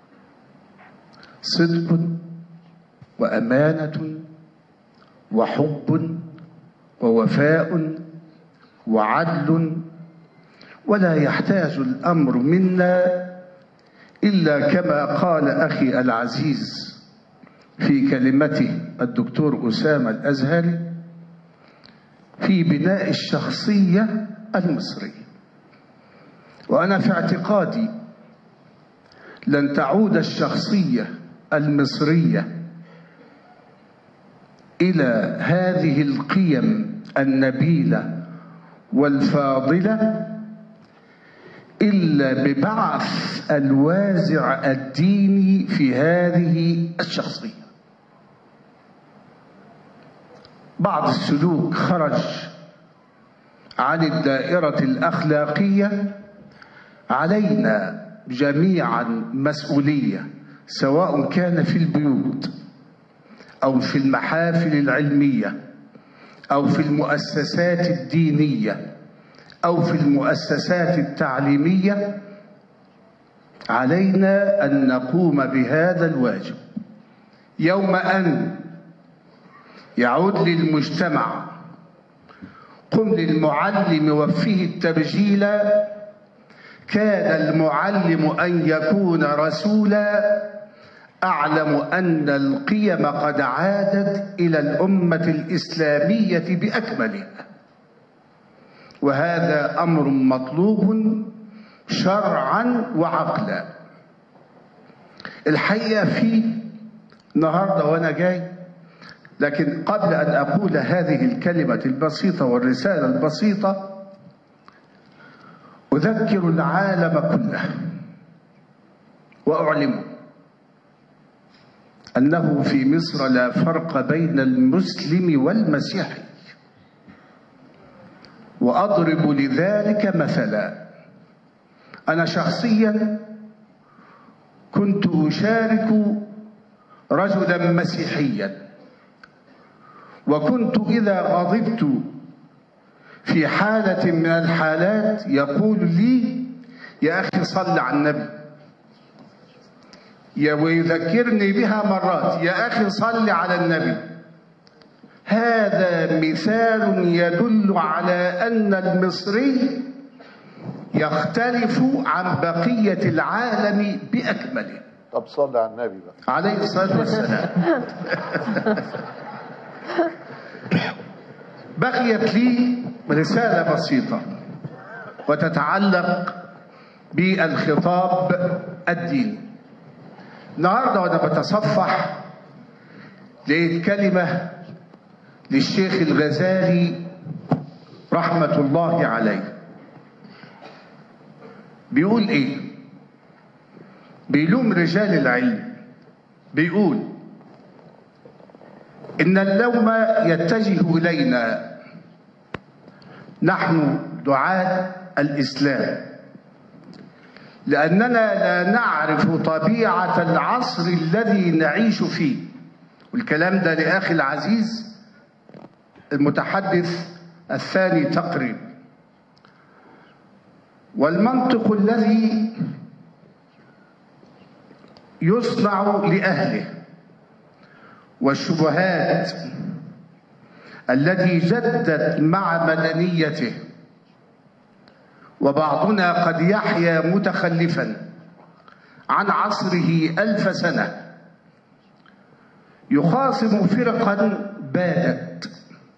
صدق وأمانة وحب ووفاء وعدل ولا يحتاج الأمر منا إلا كما قال أخي العزيز في كلمته الدكتور أسامة الأزهري في بناء الشخصية المصرية وأنا في اعتقادي لن تعود الشخصية المصرية إلى هذه القيم النبيلة والفاضلة إلا ببعث الوازع الديني في هذه الشخصية بعض السلوك خرج عن الدائرة الأخلاقية علينا جميعا مسؤولية سواء كان في البيوت أو في المحافل العلمية أو في المؤسسات الدينية أو في المؤسسات التعليمية علينا أن نقوم بهذا الواجب يوم أن يعود للمجتمع قم للمعلم وفيه التبجيل كاد المعلم أن يكون رسولا أعلم أن القيم قد عادت إلى الأمة الإسلامية بأكملها وهذا أمر مطلوب شرعا وعقلا الحقيقة في النهاردة وأنا جاي لكن قبل أن أقول هذه الكلمة البسيطة والرسالة البسيطة أذكر العالم كله وأعلمه أنه في مصر لا فرق بين المسلم والمسيحي وأضرب لذلك مثلا أنا شخصيا كنت أشارك رجلا مسيحيا وكنت إذا غضبت في حالة من الحالات يقول لي يا أخي صل على النبي يا ويذكرني بها مرات يا أخي صل على النبي هذا مثال يدل على أن المصري يختلف عن بقية العالم بأكمله طب صلي على النبي بقى عليه الصلاة والسلام بقيت لي رسالة بسيطة وتتعلق بالخطاب الديني النهاردة وأنا بتصفح لقيت كلمة للشيخ الغزالي رحمة الله عليه بيقول ايه بيلوم رجال العلم بيقول ان اللوم يتجه الينا نحن دعاة الاسلام لاننا لا نعرف طبيعه العصر الذي نعيش فيه والكلام ده لاخي العزيز المتحدث الثاني تقريبا والمنطق الذي يصنع لاهله والشبهات التي جدت مع مدنيته وبعضنا قد يحيا متخلفا عن عصره الف سنه يخاصم فرقا بادت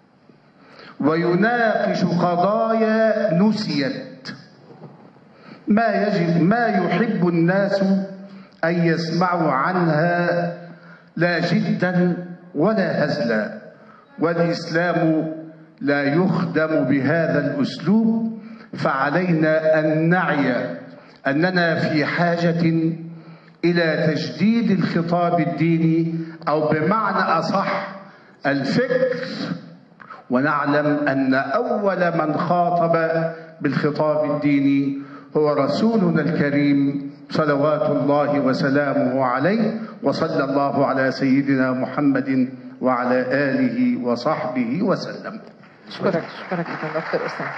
ويناقش قضايا نسيت ما يجب ما يحب الناس ان يسمعوا عنها لا جدا ولا هزلا والاسلام لا يخدم بهذا الاسلوب فعلينا ان نعي اننا في حاجه الى تجديد الخطاب الديني او بمعنى اصح الفكر ونعلم ان اول من خاطب بالخطاب الديني هو رسولنا الكريم صلوات الله وسلامه عليه وصلى الله على سيدنا محمد وعلى اله وصحبه وسلم اشكرك اشكرك جدا دكتور اسامه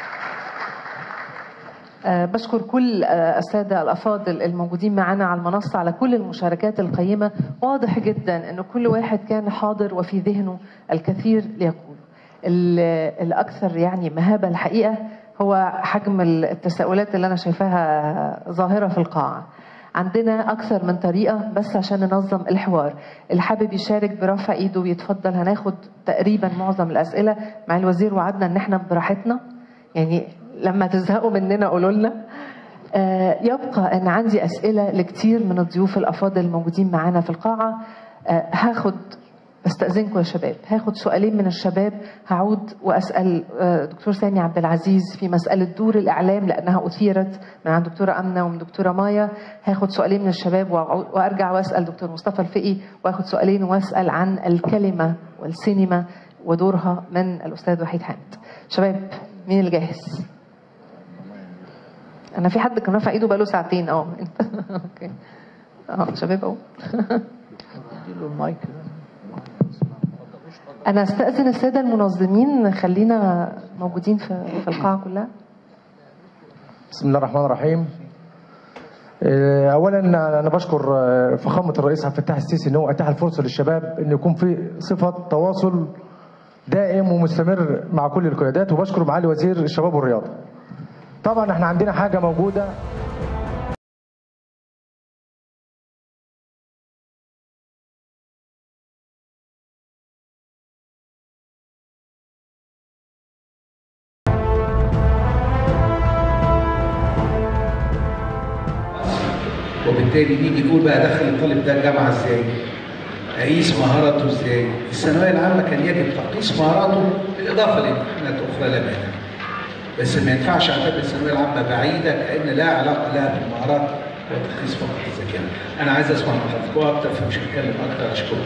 أه بشكر كل أه السادة الأفاضل الموجودين معنا على المنصة على كل المشاركات القيمة واضح جدا أن كل واحد كان حاضر وفي ذهنه الكثير ليقول الأكثر يعني مهابة الحقيقة هو حجم التساؤلات اللي أنا شايفاها ظاهرة في القاعة عندنا أكثر من طريقة بس عشان ننظم الحوار اللي حابب يشارك برفع إيده ويتفضل هناخد تقريبا معظم الأسئلة مع الوزير وعدنا إن إحنا براحتنا يعني لما تزهقوا مننا قولوا لنا آه، يبقى أن عندي أسئلة لكتير من الضيوف الأفاضل الموجودين معانا في القاعة آه، هاخد استأذنكم يا شباب هاخد سؤالين من الشباب هعود وأسأل آه، دكتور سامي عبد العزيز في مسألة دور الإعلام لأنها أثيرت من عند دكتورة أمنة ومن دكتورة مايا هاخد سؤالين من الشباب وأعود- وأرجع وأسأل دكتور مصطفى الفقي وأخد سؤالين وأسأل عن الكلمة والسينما ودورها من الأستاذ وحيد حامد شباب مين اللي جاهز؟ انا في حد كان رافع ايده بقاله ساعتين اه اوكي اه شباب اهو اديله المايك انا استاذن الساده المنظمين خلينا موجودين في في القاعه كلها بسم الله الرحمن الرحيم آه، اولا انا بشكر آه، فخامه الرئيس عبد الفتاح السيسي ان هو اتاح الفرصه للشباب ان يكون في صفه تواصل دائم ومستمر مع كل القيادات وبشكر معالي وزير الشباب والرياضه طبعا احنا عندنا حاجه موجوده وبالتالي نيجي نقول بقى ادخل الطالب ده الجامعه ازاي؟ اقيس مهاراته ازاي؟ في الثانويه العامه كان يجب تقييس مهاراته بالاضافه لامتحانات اخرى لا مانع. بس ما ينفعش اعتبر الثانويه العامه بعيده لان لا علاقه لها بالمهارات وتقييس فقط الذكاء. انا عايز اسمع من حضرتكم اكتر فمش هتكلم اكتر اشكركم.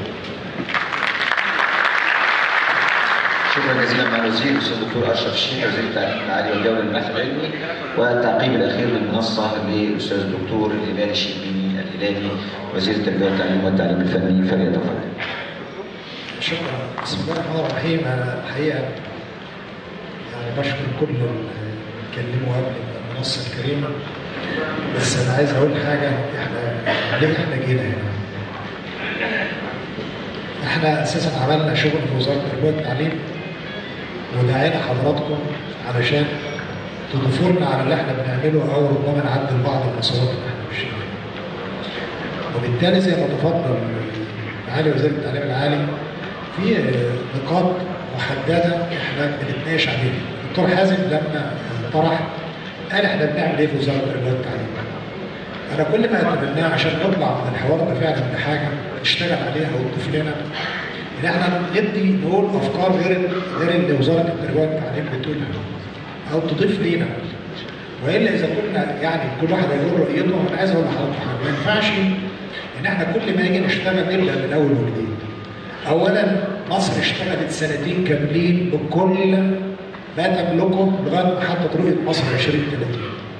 شكرا جزيلا مع الوزير الاستاذ الدكتور اشرف الشيخ وزير التعليم العالي والجوله البحث العلمي والتعقيب الاخير للمنصه للاستاذ الدكتور الايمان الشربيني الهلالي وزير التربيه والتعليم والتعليم الفني فليتفضل. شكرا بسم الله الرحمن الرحيم انا الحقيقه يعني بشكر كل اللي اتكلموا قبل المنصه الكريمه بس انا عايز اقول حاجه احنا ليه احنا جينا هنا؟ احنا اساسا عملنا شغل في وزاره التربيه والتعليم ودعينا حضراتكم علشان تضيفوا لنا على اللي احنا بنعمله او ربما نعدل بعض المسارات اللي احنا ماشيين فيها. وبالتالي زي ما تفضل معالي وزير التعليم العالي في نقاط محدده احنا بنتناقش عليها. الدكتور حازم لما طرح قال احنا بنعمل ايه في وزاره التربيه والتعليم؟ انا كل ما اتمناه عشان نطلع من الحوار ده فعلا بحاجه نشتغل عليها وتضيف لنا ان احنا ندي نقول افكار غير غير اللي وزاره التربيه والتعليم بتقولها او تضيف لينا والا اذا كنا يعني كل واحد هيقول رؤيته انا عايز اقول لحضرتك حاجه ما ينفعش ان احنا كل ما نيجي نشتغل نبدا من اول وجديد. اولا مصر اشتغلت سنتين كاملين بكل ما تملكه لغايه ما حطت رؤيه مصر 2030.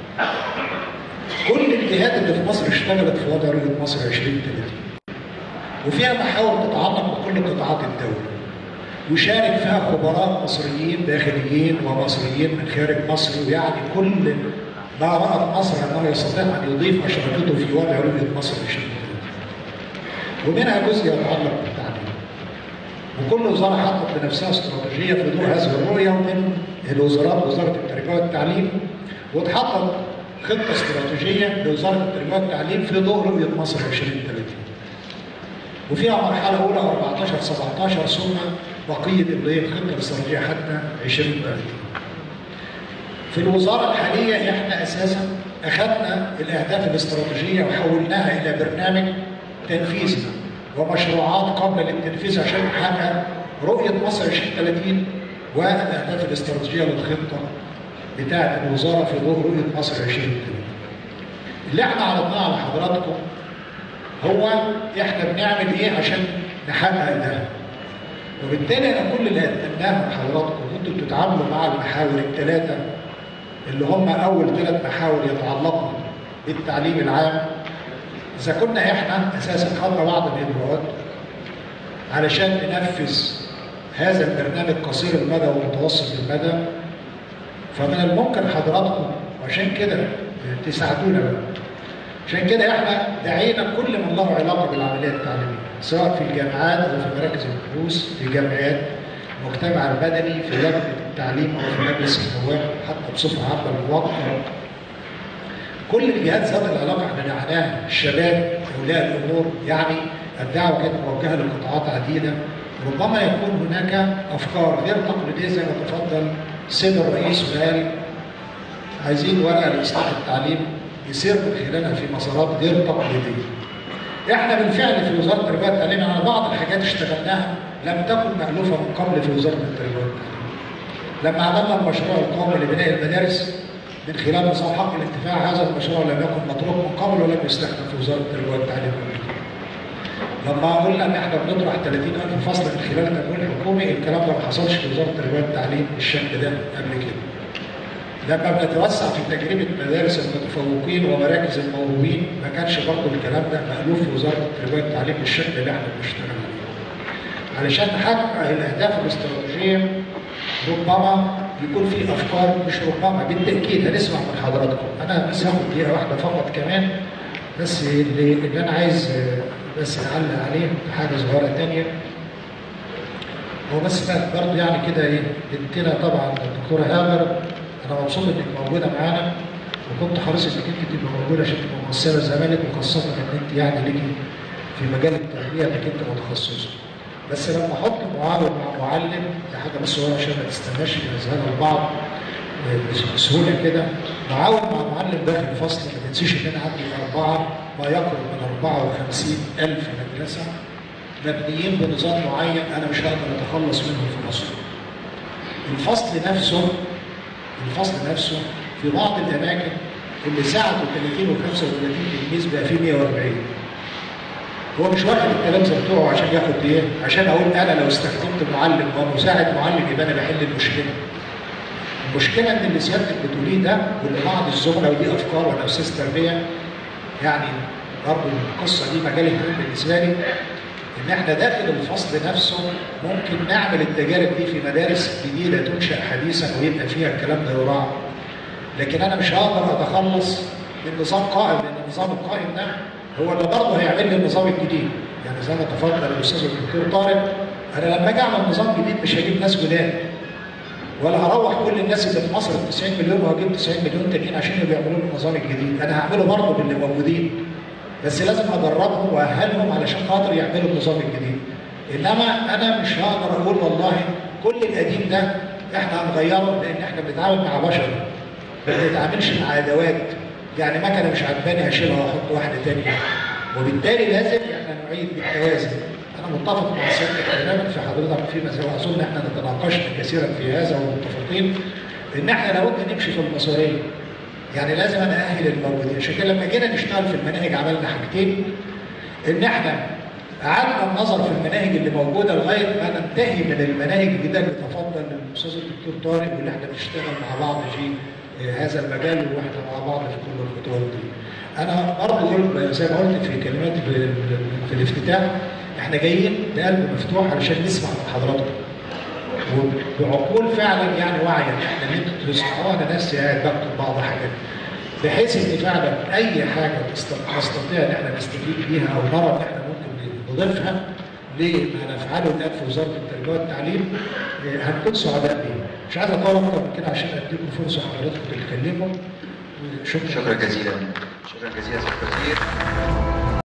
كل الجهات اللي في مصر اشتغلت في وضع رؤيه مصر 2030. وفيها محاور تتعلق بكل قطاعات الدوله. يشارك فيها خبراء مصريين داخليين ومصريين من خارج مصر ويعني كل ما رأت مصر أنه يستطيع أن يضيف أشرطته في وضع رؤية مصر 2030 ومنها جزء يتعلق بالتعليم وكل وزارة حطت لنفسها استراتيجية في ضوء هذه الرؤية ومن الوزارات وزارة التربية والتعليم واتحطت خطة استراتيجية لوزارة التربية والتعليم في ضوء رؤية مصر 2030 وفيها مرحلة أولى 14 17 ثم بقية اللي هي الخطة الاستراتيجية حتى 2030 في الوزارة الحالية احنا اساسا اخذنا الاهداف الاستراتيجية وحولناها الى برنامج تنفيذي ومشروعات قبل للتنفيذ عشان نحقق رؤية مصر 2030 والاهداف الاستراتيجية للخطة بتاعة الوزارة في ضوء رؤية مصر 2030 اللي احنا عرضناه على حضراتكم هو احنا بنعمل ايه عشان نحقق ده وبالتالي انا كل اللي اتمناه من حضراتكم انتوا بتتعاملوا مع المحاور الثلاثه اللي هم اول ثلاث محاور يتعلقوا بالتعليم العام اذا كنا احنا اساسا خدنا بعض الاجراءات علشان ننفذ هذا البرنامج قصير المدى ومتوسط المدى فمن الممكن حضراتكم وعشان كده تساعدونا بقى عشان كده احنا دعينا كل من له علاقه بالعمليه التعليميه سواء في الجامعات او في مراكز البحوث في جمعيات المجتمع المدني في لجنه التعليم او في مجلس النواب حتى بصفه عامه للوقت كل الجهات ذات العلاقه احنا دعيناها الشباب اولياء الامور يعني الدعوه كانت موجهه لقطاعات عديده ربما يكون هناك افكار غير تقليديه زي ما تفضل السيد الرئيس وقال عايزين ورقه لاصلاح التعليم يسير من خلالها في مسارات غير تقليديه. احنا بالفعل في وزاره التربيه والتعليم على بعض الحاجات اشتغلناها لم تكن مألوفه من قبل في وزاره التربيه والتعليم. لما عملنا المشروع القومي لبناء المدارس من خلال نظام حق الانتفاع هذا المشروع لم يكن مطروح من قبل ولم يستخدم في وزاره التربيه والتعليم قبل كده. لما قلنا ان احنا بنطرح 30000 فصل من خلال التمويل الحكومي الكلام ده ما حصلش في وزاره التربيه والتعليم بالشكل ده قبل كده. لما بنتوسع في تجربه مدارس المتفوقين ومراكز الموهوبين ما كانش برضه الكلام ده مألوف في وزاره التربيه والتعليم بالشكل اللي احنا بنشتغل عليه. علشان نحقق الاهداف الاستراتيجيه ربما يكون في افكار مش ربما بالتاكيد هنسمع من حضراتكم انا بس هاخد دقيقه واحده فقط كمان بس اللي, اللي انا عايز آه، بس اعلق عليه حاجه صغيره تانية هو بس بقى برضه يعني كده ايه بنتنا طبعا الدكتوره هاجر انا مبسوط انك موجوده معانا وكنت حريص انك انت تبقى موجوده عشان تبقى ممثله الزمالك وخاصه ان انت يعني ليكي في مجال التربيه انك انت متخصصه بس لما احط معاون مع معلم دي حاجه بس هو عشان ما تستناش في اذهان البعض آه، بسهوله كده معاون مع معلم داخل الفصل ما تنسيش ان انا عندي اربعه ما يقرب من 54 الف مدرسه مبنيين بنظام معين انا مش هقدر اتخلص منه في مصر. الفصل نفسه الفصل نفسه في بعض الاماكن اللي ساعته 30 و 35 تلميذ بقى فيه 140 هو مش واخد التلامذه بتوعه عشان ياخد ايه؟ عشان اقول انا لو استخدمت معلم ومساعد معلم يبقى انا بحل المشكله. المشكله ان اللي سيادتك بتقوليه ده واللي بعض الزملاء ودي افكار وانا استاذ تربيه يعني برضه القصه دي مجال اهتمام بالنسبه لي ان احنا داخل الفصل نفسه ممكن نعمل التجارب دي في مدارس جديده تنشا حديثا ويبقى فيها الكلام ده يراعى. لكن انا مش هقدر اتخلص من نظام قائم لان النظام القائم ده هو اللي برضه هيعمل لي النظام الجديد يعني زي ما تفضل الاستاذ الدكتور طارق انا لما اجي اعمل نظام جديد مش هجيب ناس جداد ولا هروح كل الناس اللي في مصر ال 90 مليون وهجيب 90 مليون تانيين عشان يبقوا يعملوا لي النظام الجديد انا هعمله برضه باللي موجودين بس لازم ادربهم واهلهم علشان خاطر يعملوا النظام الجديد انما انا مش هقدر اقول والله كل القديم ده احنا هنغيره لان احنا بنتعامل مع بشر ما بنتعاملش مع ادوات يعني مكنه مش عجباني هشيلها واحط واحده ثانيه وبالتالي لازم احنا نعيد بالتوازن انا متفق مع سيادتك تماما في حضرتك في مسألة واظن احنا تناقشنا كثيرا في هذا ومتفقين ان احنا لابد نمشي في المسارين يعني لازم انا اهل الموجودين عشان كده لما جينا نشتغل في المناهج عملنا حاجتين ان احنا قعدنا النظر في المناهج اللي موجوده لغايه ما ننتهي من المناهج الجديده اللي تفضل الاستاذ الدكتور طارق واللي احنا بنشتغل مع بعض في آه، هذا المجال واحنا مع بعض في كل الخطوات دي. انا برضه قلت زي ما قلت في كلماتي في, في الافتتاح احنا جايين بقلب مفتوح علشان نسمع من حضراتكم. وبعقول فعلا يعني واعيه احنا اللي انتوا تسمعوها انا نفسي قاعد بكتب بعض حاجات بحيث ان فعلا اي حاجه تست- نستطيع ان احنا نستفيد بيها او نرى ان احنا ممكن نضيفها لما نفعله الان في وزاره التربيه والتعليم آه، هنكون سعداء بيها. مش عايز اطول اكتر من كده عشان اديكم فرصه حضراتكم تتكلموا شكرا شكرا جزيلا شكرا جزيلا سيادة الوزير